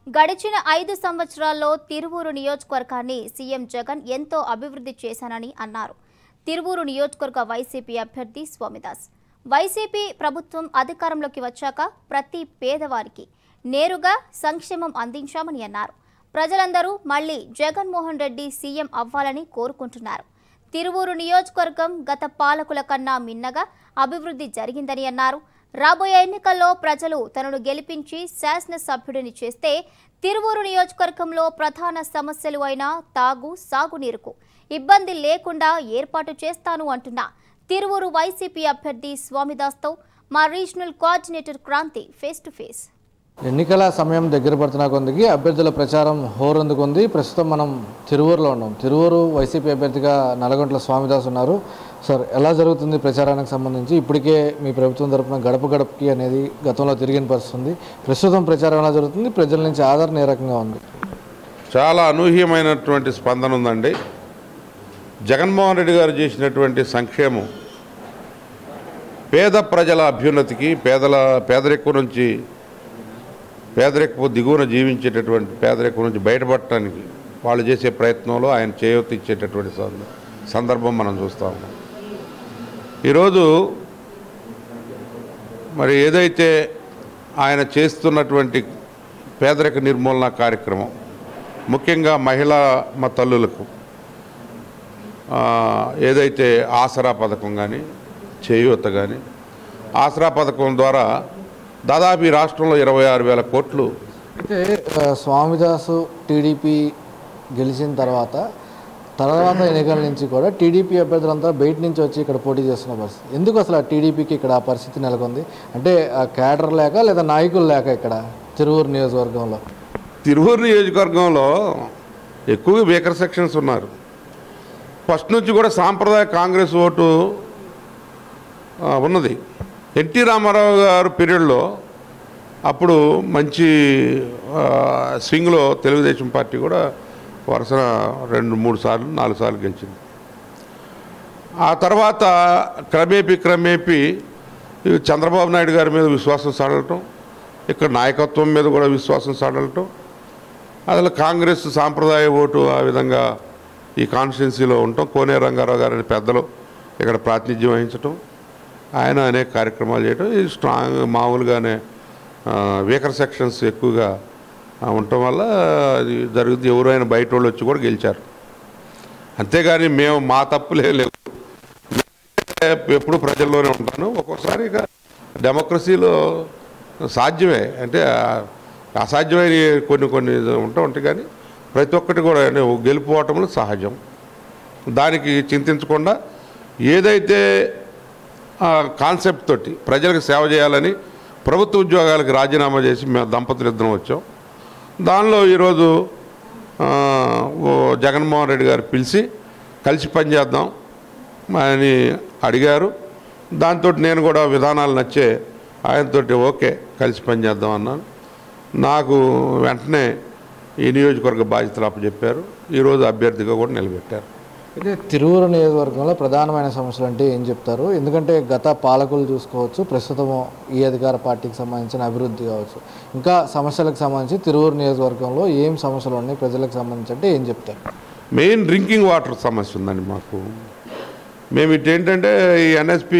గడిచిన ఐదు సంవత్సరాల్లో తిరువూరు నియోజకవర్గాన్ని సీఎం జగన్ ఎంతో అభివృద్ధి చేశానని అన్నారు తిరువూరు నియోజకవర్గ వైసీపీ అభ్యర్థి స్వామిదాస్ వైసీపీ ప్రభుత్వం అధికారంలోకి వచ్చాక ప్రతి పేదవారికి నేరుగా సంక్షేమం అందించామని అన్నారు ప్రజలందరూ మళ్లీ జగన్మోహన్ రెడ్డి సీఎం అవ్వాలని కోరుకుంటున్నారు తిరువూరు నియోజకవర్గం గత పాలకుల కన్నా మిన్నగా అభివృద్ధి జరిగిందని అన్నారు రాబోయే ఎన్నికల్లో ప్రజలు తనను గెలిపించి శాసనసభ్యుడిని చేస్తే తిరువూరు నియోజకవర్గంలో ప్రధాన సమస్యలు అయిన తాగు సాగునీరుకు ఇబ్బంది లేకుండా ఏర్పాటు చేస్తాను అంటున్న తిరువూరు వైసీపీ అభ్యర్థి స్వామిదాస్తో మా regional coordinator Kranthi face to face ఎన్నికల సమయం దగ్గర పడుతున్న కొందికి అభ్యర్థుల ప్రచారం హోరందుకుంది ప్రస్తుతం మనం తిరువూరులో ఉన్నాం తిరువూరు వైసీపీ అభ్యర్థిగా నల్గొంట్ల స్వామిదాస్ ఉన్నారు సార్ ఎలా జరుగుతుంది ప్రచారానికి సంబంధించి ఇప్పటికే మీ ప్రభుత్వం తరపున గడప గడపకి అనేది గతంలో తిరిగిన పరిస్థితుంది ప్రస్తుతం ప్రచారం ఎలా జరుగుతుంది ప్రజల నుంచి ఆదరణ ఏ రకంగా ఉంది చాలా అనూహ్యమైనటువంటి స్పందన ఉందండి జగన్మోహన్ రెడ్డి గారు చేసినటువంటి సంక్షేమం పేద ప్రజల అభ్యున్నతికి పేదల పేదరికం నుంచి పేదరికపు దిగువన జీవించేటటువంటి పేదరికం నుంచి బయటపడటానికి వాళ్ళు చేసే ప్రయత్నంలో ఆయన చేయూత ఇచ్చేటటువంటి సంద- సందర్భం మనం చూస్తూ ఉన్నాం ఈరోజు మరి ఏదైతే ఆయన చేస్తున్నటువంటి పేదరిక నిర్మూలన కార్యక్రమం ముఖ్యంగా మహిళా మా తల్లులకు ఆ, ఏదైతే ఆసరా పథకం కానీ చేయూత కానీ ఆసరా పథకం ద్వారా దాదాపు ఈ రాష్ట్రంలో ఇరవై ఆరు వేల కోట్లు అయితే ఆ, స్వామిదాసు టీడీపీ గెలిచిన తర్వాత తర్వాత ఎన్నికల నుంచి కూడా టీడీపీ అభ్యర్థులంతా బయట నుంచి వచ్చి ఇక్కడ పోటీ చేస్తున్న పరిస్థితి ఎందుకు అసలు ఆ టీడీపీకి ఇక్కడ ఆ పరిస్థితి నెలకొంది అంటే ఆ క్యాడర్ లేక లేదా నాయకులు లేక ఇక్కడ తిరువూరు నియోజకవర్గంలో తిరువూరు నియోజకవర్గంలో ఎక్కువగా వీకర్ సెక్షన్స్ ఉన్నారు ఫస్ట్ నుంచి కూడా సాంప్రదాయ కాంగ్రెస్ ఓటు ఆ, ఉన్నది ఎన్టీ రామారావు గారు పీరియడ్లో అప్పుడు మంచి ఆ, స్వింగ్లో తెలుగుదేశం పార్టీ కూడా వరుస రెండు మూడు సార్లు నాలుగు సార్లు గెలిచింది ఆ తర్వాత క్రమేపీ క్రమేపీ ఈ చంద్రబాబు నాయుడు గారి మీద విశ్వాసం సాడటం ఇక్కడ నాయకత్వం మీద కూడా విశ్వాసం సాడటం అసలు కాంగ్రెస్ సాంప్రదాయ ఓటు ఆ విధంగా ఈ కాన్స్టిట్యున్సీలో ఉండటం కోనే రంగారావు గారు అనే పెద్దలు ఇక్కడ ప్రాతినిధ్యం వహించటం ఆయన అనేక కార్యక్రమాలు చేయటం ఇది స్ట్రాంగ్ మామూలుగానే వీకర్ సెక్షన్స్ ఎక్కువగా ఆ, ఉండటం వల్ల అది జరుగుతుంది ఎవరైనా బయట వాళ్ళు వచ్చి కూడా గెలిచారు అంతేగాని మేము మా తప్పులే లేవు ఎప్పుడు ప్రజల్లోనే ఉంటాను ఒక్కోసారి ఇక డెమోక్రసీలో సాధ్యమే అంటే ఆ- అసాధ్యమైన కొన్ని కొన్ని ఉంటా ఉంటాయి కానీ ప్రతి ఒక్కటి కూడా అంటే గెలుపు ఓటములు సహజం దానికి చింతించకుండా ఏదైతే ఆ కాన్సెప్ట్ తోటి ప్రజలకు సేవ చేయాలని ప్రభుత్వ ఉద్యోగాలకు రాజీనామా చేసి మేము దంపతులు ఇద్దరం వచ్చాం దానిలో ఈరోజు ఆ, ఓ జగన్మోహన్ రెడ్డి గారు పిలిచి కలిసి పనిచేద్దాం అని అడిగారు దాంతో నేను కూడా విధానాలు నచ్చే ఆయనతోటి ఓకే కలిసి పనిచేద్దాం అన్నాను నాకు వెంటనే ఈ నియోజకవర్గ బాధ్యతలు అప్పచెప్పారు ఈరోజు అభ్యర్థిగా కూడా నిలబెట్టారు అయితే తిరువురు నియోజకవర్గంలో ప్రధానమైన సమస్యలు అంటే ఏం చెప్తారు ఎందుకంటే గత పాలకులు చూసుకోవచ్చు ప్రస్తుతం ఈ అధికార పార్టీకి సంబంధించిన అభివృద్ధి కావచ్చు ఇంకా సమస్యలకు సంబంధించి తిరువురు నియోజకవర్గంలో ఏం సమస్యలు ఉన్నాయి ప్రజలకు సంబంధించి అంటే ఏం చెప్తారు మెయిన్ డ్రింకింగ్ వాటర్ సమస్య ఉందండి మాకు మేము ఇటు ఏంటంటే ఈ ఎన్ఎస్పి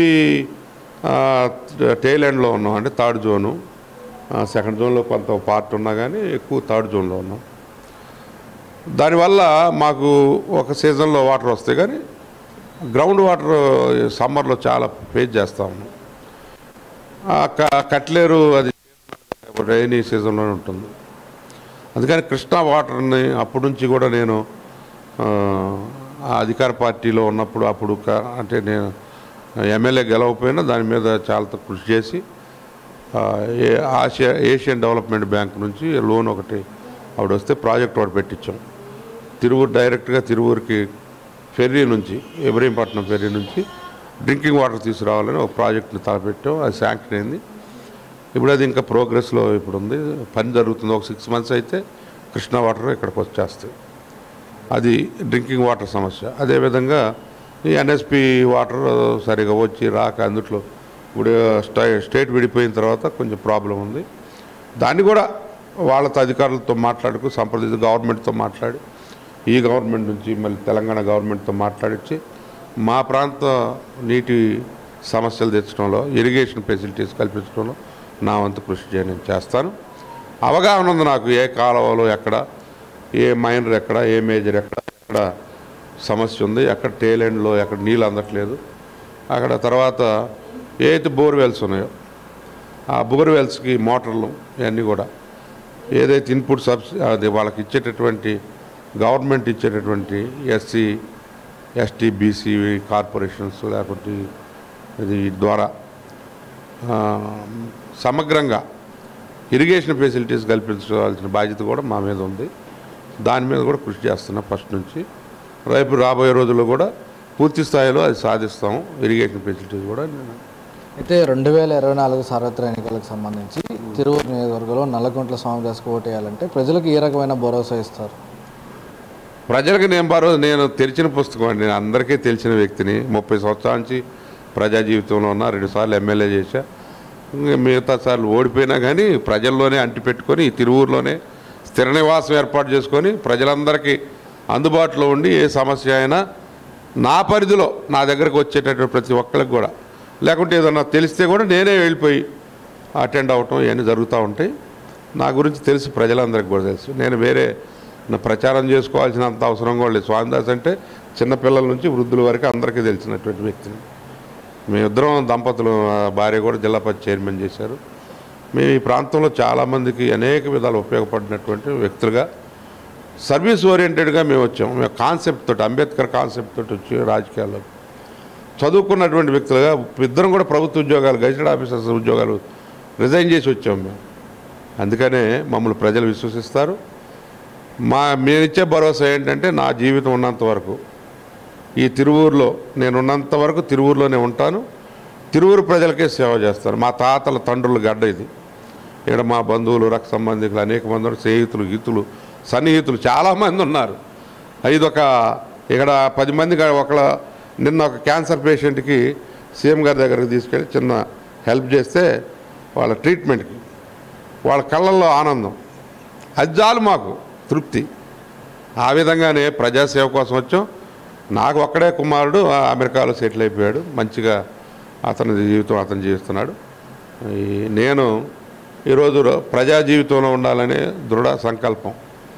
టైల్ ఎండ్లో ఉన్నాం అంటే థర్డ్ జోను ఆ, సెకండ్ జోన్లో కొంత పార్ట్ ఉన్నా కానీ ఎక్కువ థర్డ్ జోన్లో ఉన్నాం దానివల్ల మాకు ఒక సీజన్లో వాటర్ వస్తాయి కానీ గ్రౌండ్ వాటర్ సమ్మర్లో చాలా ఫేస్ చేస్తా ఉన్నాం ఆ క- కట్లేరు అది రైనీ సీజన్లోనే ఉంటుంది అందుకని కృష్ణా వాటర్ని అప్పటి నుంచి కూడా నేను ఆ, ఆ అధికార పార్టీలో ఉన్నప్పుడు అప్పుడు క- అంటే నేను ఎమ్మెల్యే గెలవకపోయినా దాని మీద చాలా కృషి చేసి ఆ, ఏ- ఆసియా ఏషియన్ డెవలప్మెంట్ బ్యాంక్ నుంచి లోన్ ఒకటి ఆవిడ వస్తే ప్రాజెక్ట్ ఒకటి పెట్టించాం తిరువూరు డైరెక్ట్గా తిరువూరుకి ఫెర్రీ నుంచి ఇబ్రహీంపట్నం ఫెర్రీ నుంచి డ్రింకింగ్ వాటర్ తీసుకురావాలని ఒక ప్రాజెక్ట్ని తలపెట్టాం అది శాంక్షన్ అయింది ఇప్పుడు అది ఇంకా ప్రోగ్రెస్లో ఇప్పుడు ఉంది పని జరుగుతుంది ఒక సిక్స్ మంత్స్ అయితే కృష్ణా వాటర్ ఇక్కడికి వచ్చేస్తాయి అది డ్రింకింగ్ వాటర్ సమస్య అదేవిధంగా ఈ ఎన్ఎస్పి వాటర్ సరిగా వచ్చి రాక అందుట్లో ఇప్పుడు స్టై స్టేట్ విడిపోయిన తర్వాత కొంచెం ప్రాబ్లం ఉంది దాన్ని కూడా వాళ్ళతో అధికారులతో మాట్లాడుకు సంప్రదించి గవర్నమెంట్తో మాట్లాడి ఈ గవర్నమెంట్ నుంచి మళ్ళీ తెలంగాణ గవర్నమెంట్తో మాట్లాడించి మా ప్రాంత నీటి సమస్యలు తెచ్చడంలో ఇరిగేషన్ ఫెసిలిటీస్ కల్పించడంలో నా వంతు కృషి చేయ నేను చేస్తాను అవగాహన ఉంది నాకు ఏ కాలువలో ఎక్కడ ఏ మైనర్ ఎక్కడ ఏ మేజర్ ఎక్కడ ఎక్కడ సమస్య ఉంది ఎక్కడ టేలెండ్లో ఎక్కడ నీళ్ళు అందట్లేదు అక్కడ తర్వాత ఏ అయితే బోర్వెల్స్ ఉన్నాయో ఆ బోర్వెల్స్కి మోటార్లు ఇవన్నీ కూడా ఏదైతే ఇన్పుట్ సబ్సిడీ అది వాళ్ళకి ఇచ్చేటటువంటి గవర్నమెంట్ ఇచ్చేటటువంటి ఎస్సీ ఎస్టీ బీసీ కార్పొరేషన్స్ లేకపోతే ఇది ద్వారా ఆ, సమగ్రంగా ఇరిగేషన్ ఫెసిలిటీస్ కల్పించవలసిన బాధ్యత కూడా మా మీద ఉంది దాని మీద కూడా కృషి చేస్తున్నాం ఫస్ట్ నుంచి రేపు రాబోయే రోజుల్లో కూడా పూర్తి స్థాయిలో అది సాధిస్తాము ఇరిగేషన్ ఫెసిలిటీస్ కూడా నేను అయితే రెండు వేల ఇరవై నాలుగు సార్వత్ర ఎన్నికలకు సంబంధించి తిరువురు నియోజకవర్గంలో నల్లకుంట్ల స్వామిదాస్కి ఓటు వేయాలంటే ప్రజలకు ఏ రకమైన భరోసా ఇస్తారు ప్రజలకు నేను బారో నేను తెరిచిన పుస్తకం అండి నేను అందరికీ తెలిసిన వ్యక్తిని ముప్పై సంవత్సరాల నుంచి ప్రజా జీవితంలో ఉన్నా రెండుసార్లు ఎమ్మెల్యే చేశా ఇంకా మిగతా సార్లు ఓడిపోయినా కానీ ప్రజల్లోనే అంటిపెట్టుకొని ఈ తిరువూరులోనే స్థిర నివాసం ఏర్పాటు చేసుకొని ప్రజలందరికీ అందుబాటులో ఉండి ఏ సమస్య అయినా నా పరిధిలో నా దగ్గరకు వచ్చేటటువంటి ప్రతి ఒక్కరికి కూడా లేకుంటే ఏదన్నా తెలిస్తే కూడా నేనే వెళ్ళిపోయి అటెండ్ అవ్వటం ఇవన్నీ జరుగుతూ ఉంటాయి నా గురించి తెలుసు ప్రజలందరికీ కూడా తెలుసు నేను వేరే నా ప్రచారం చేసుకోవాల్సినంత అవసరం కూడా లేదు స్వామిదాస్ అంటే చిన్నపిల్లల నుంచి వృద్ధుల వరకు అందరికీ తెలిసినటువంటి వ్యక్తిని మేమిద్దరం దంపతులు ఆ భార్య కూడా జిల్లా పరిషత్ చైర్మన్ చేశారు మేము ఈ ప్రాంతంలో చాలామందికి అనేక విధాలు ఉపయోగపడినటువంటి వ్యక్తులుగా సర్వీస్ ఓరియంటెడ్గా మేము వచ్చాము మేము కాన్సెప్ట్ తోటి అంబేద్కర్ కాన్సెప్ట్ తోటి వచ్చి రాజకీయాల్లో చదువుకున్నటువంటి వ్యక్తులుగా ఇద్దరం కూడా ప్రభుత్వ ఉద్యోగాలు గజెటెడ్ ఆఫీసర్స్ ఉద్యోగాలు రిజైన్ చేసి వచ్చాము మేము అందుకనే మమ్మల్ని ప్రజలు విశ్వసిస్తారు మా మేమిచ్చే భరోసా ఏంటంటే నా జీవితం ఉన్నంత వరకు ఈ తిరువూరులో నేను ఉన్నంత వరకు తిరువూరులోనే ఉంటాను తిరువూరు ప్రజలకే సేవ చేస్తాను మా తాతల తండ్రుల గడ్డ ఇది ఇక్కడ మా బంధువులు రక్త సంబంధికులు అనేక మంది ఉన్నారు స్నేహితులు గీతులు సన్నిహితులు చాలామంది ఉన్నారు ఇదొక ఇక్కడ పది మంది ఒకళ్ళ నిన్న ఒక క్యాన్సర్ పేషెంట్కి సీఎం గారి దగ్గరికి తీసుకెళ్ళి చిన్న హెల్ప్ చేస్తే వాళ్ళ ట్రీట్మెంట్కి వాళ్ళ కళ్ళల్లో ఆనందం అది చాలు మాకు తృప్తి ఆ విధంగానే ప్రజాసేవ కోసం వచ్చాం నాకు ఒక్కడే కుమారుడు ఆ అమెరికాలో సెటిల్ అయిపోయాడు మంచిగా అతని జీవితం అతను జీవిస్తున్నాడు ఈ నేను ఈరోజు రో- ప్రజా జీవితంలో ఉండాలనే దృఢ సంకల్పం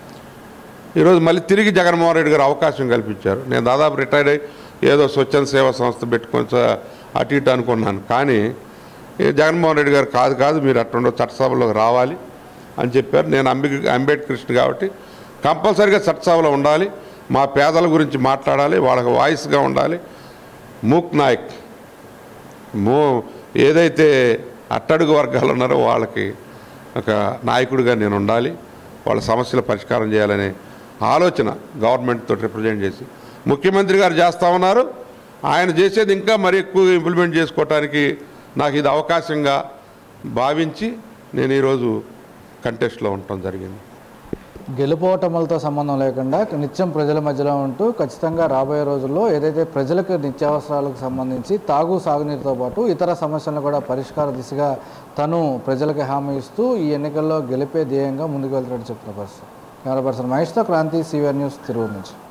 ఈరోజు మళ్ళీ తిరిగి జగన్మోహన్ రెడ్డి గారు అవకాశం కల్పించారు నేను దాదాపు రిటైర్డ్ అయ్యి ఏదో స్వచ్ఛంద సేవా సంస్థ పెట్టుకొని స- అటు ఇటు అనుకున్నాను కానీ ఈ జగన్మోహన్ రెడ్డి గారు కాదు కాదు మీరు అట్టుండో చట్టసభలోకి రావాలి అని చెప్పారు నేను అంబి అంబేద్కరిస్ట్ కాబట్టి కంపల్సరీగా చట్టసభలో ఉండాలి మా పేదల గురించి మాట్లాడాలి వాళ్ళకి వాయిస్గా ఉండాలి మూక్ నాయక్ మో ఏదైతే అట్టడుగు వర్గాలు ఉన్నారో వాళ్ళకి ఒక నాయకుడిగా నేను ఉండాలి వాళ్ళ సమస్యల పరిష్కారం చేయాలనే ఆలోచన గవర్నమెంట్తో రిప్రజెంట్ చేసి ముఖ్యమంత్రి గారు చేస్తూ ఉన్నారు ఆయన చేసేది ఇంకా మరి ఎక్కువ ఇంప్లిమెంట్ చేసుకోవటానికి నాకు ఇది అవకాశంగా భావించి నేను ఈరోజు కంటెస్ట్లో ఉండటం జరిగింది గెలుపోటములతో సంబంధం లేకుండా నిత్యం ప్రజల మధ్యలో ఉంటూ ఖచ్చితంగా రాబోయే రోజుల్లో ఏదైతే ప్రజలకు నిత్యావసరాలకు సంబంధించి తాగు సాగునీరుతో పాటు ఇతర సమస్యలను కూడా పరిష్కార దిశగా తను ప్రజలకు హామీ ఇస్తూ ఈ ఎన్నికల్లో గెలిపే ధ్యేయంగా ముందుకు వెళ్తాడని చెప్తున్న పరిస్థితి కెమెరా పర్సన్ మహేష్తో క్రాంతి సివిఆర్ న్యూస్ తిరువురు నుంచి